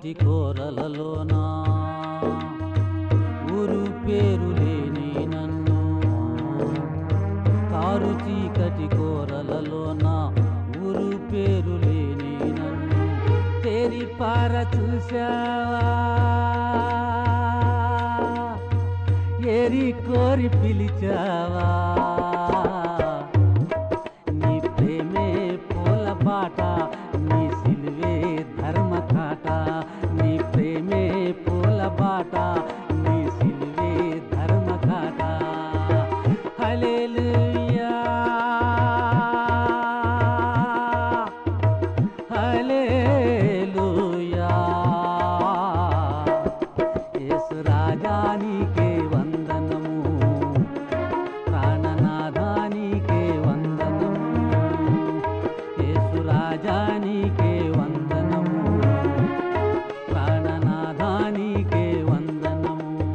నీటి కోరలలోనా ఊరు పేరు లేని నన్ను కారు చీకటి కోరలలోన ఊరు పేరు లేని నన్ను తేరి పార చూశావా ఏరి కోరి పిలిచావా నీ ప్రేమే పూల బాట నీ సిలువే ధర్మ కాట నీ ప్రేమే పూల బాట నీ సిలువే ధర్మ కాట హల్లెలూయా హల్లెలూయా యేసు రాజానికే వందనము ప్రాణనాథానికే వందనము యేసు రాజానికే వందనము ప్రాణనాథానికే వందనము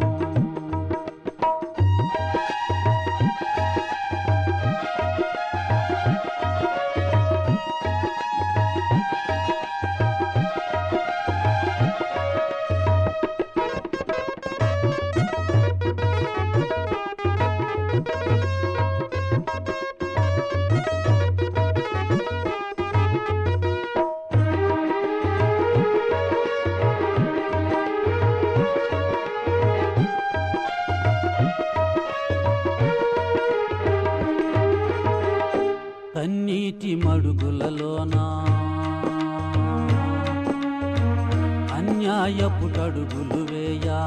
కన్నీటి మడుగులలోనా అన్యాయపుటడుగులు వేయా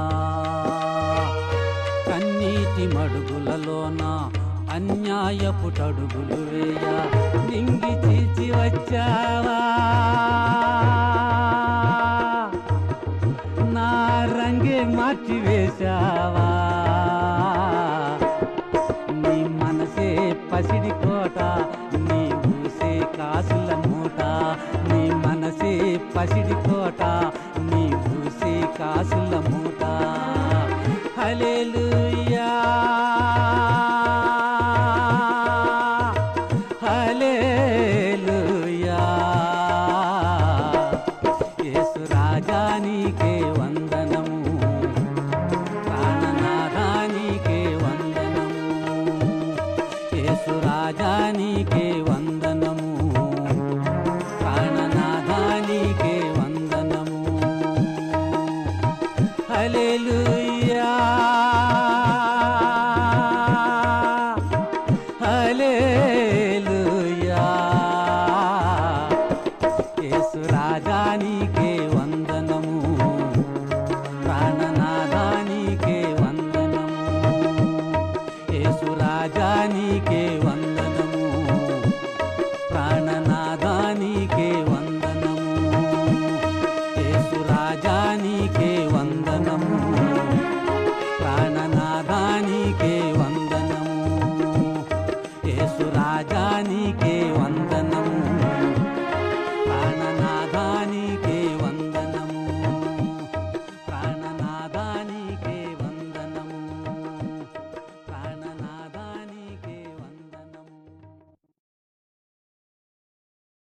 కన్నీటి మడుగులలోన అన్యాయపుటడుగులు వేయా నింగి చీల్చి వచ్చావా నా రంగే మార్చి వేశావా నీ మనసే పసిడి కోట నీ ఊసే కాసుల మూట నీ మనసే పసిడి